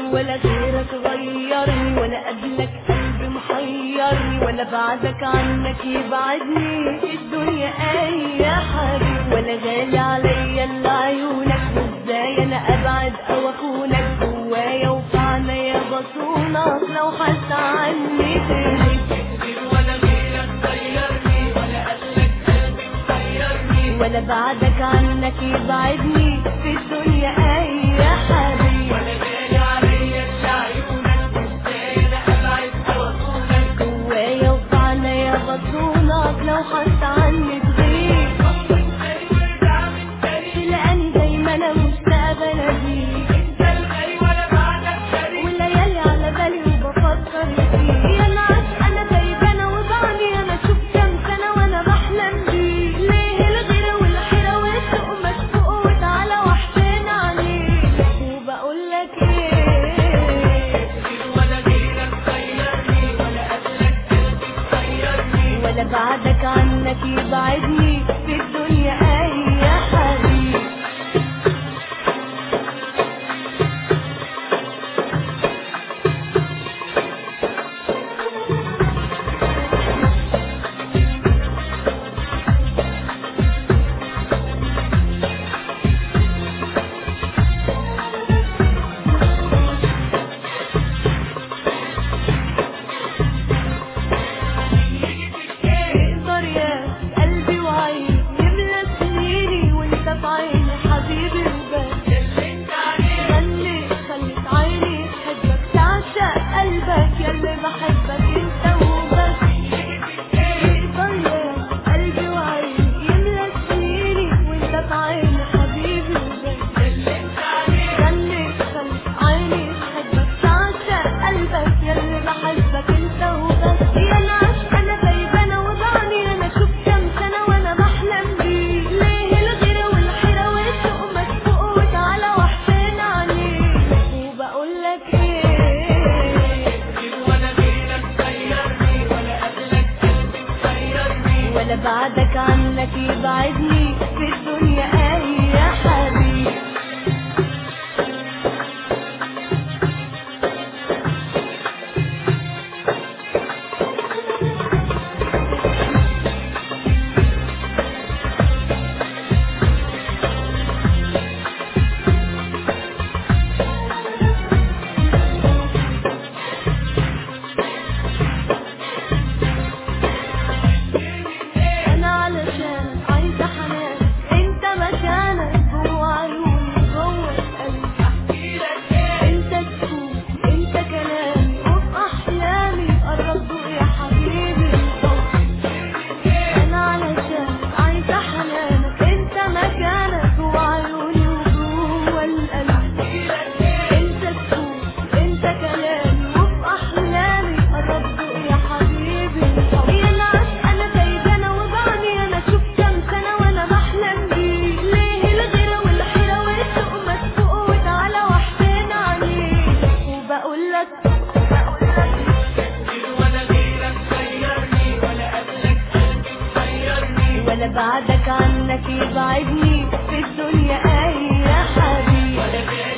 ولا غيرك غيرني ولا قبلك قلبي محيرني ولا بعدك عنك يبعدني في الدنيا اي حبيب ولا غالي عليا الا عيونك وازاي انا ابعد او اخونك جوايا وفي عينيا بصونك لو حتى عني تغيب ولا غيرك غيرني ولا قبلك قلبي محيرني ولا بعدك عنك يبعدني في الدنيا اي حبيب ولا غالي عليا الا عيونك وازاي انا ابعد او اخونك جوايا وفي عينيا بصونك لو حتى عني تغيب تاني وارجع من تاني تلاقاني دايما انا مشتاقه بناديك انت الغالي ولا بعدك شريك والليالي على بالي وبفكر فيك يا ناس انا تايبانه وبعني انا شوف كام سنه وانا بحلم بيك ليه الغيره والحيره والسوق مشفوق وتعالى وحشنا عليك وبقول لك ايه ولا غيرك غيرني ولا قبلك قلبي محيرني ولا بعدك عنك يبعدني في الدنيا اي حبيب يقدر يا قلبي وعيني يملى سنيني وانت في عيني حبيبي وبس انت عليك خلي خليت عيني تحبك تعشق قلبك يلي بحبك انت وبس يقدر يا قلبي وعيني يملى سنيني وانت في عيني حبيبي وبس انت عليك خلي خليت عيني تحبك تعشق قلبك يلي بحبك انت وبس يا ناس انا تايبانه وضعني انا شوف كام سنه وانا بحلم بيك ليه الغيره والحيره والسوق مسبوق وتعالى وحشنا عليك وبقول لك ايه ولا غيرك غيرني ولا قبلك قلبي محيرني ولا بعدك عنك يبعدني في الدنيا اي حبيب انا علشانك عايزه حنانك انت مكانك جوه عيوني جوه قلبي انت تكون انت كلامي وفي احلامي قرب ضوء يا حبيبي انا علشانك عايزه حنانك انت مكانك جوه عيوني وجوه القلب انت تكون انت كلامي وفي احلامي قرب ضوء يا حبيبي يا ناس انا تايبانه وضعني انا شوف كام سنه وانا بحلم بيك ليه الغيره والحيره والسوق مسبوق وتعالى وحشنا عليك وبقول لك ولا غيرك غيرني ولا قبلك قلبي محيرني ولا بعدك عنك يبعدني في الدنيا اي حبيب ولا غيرك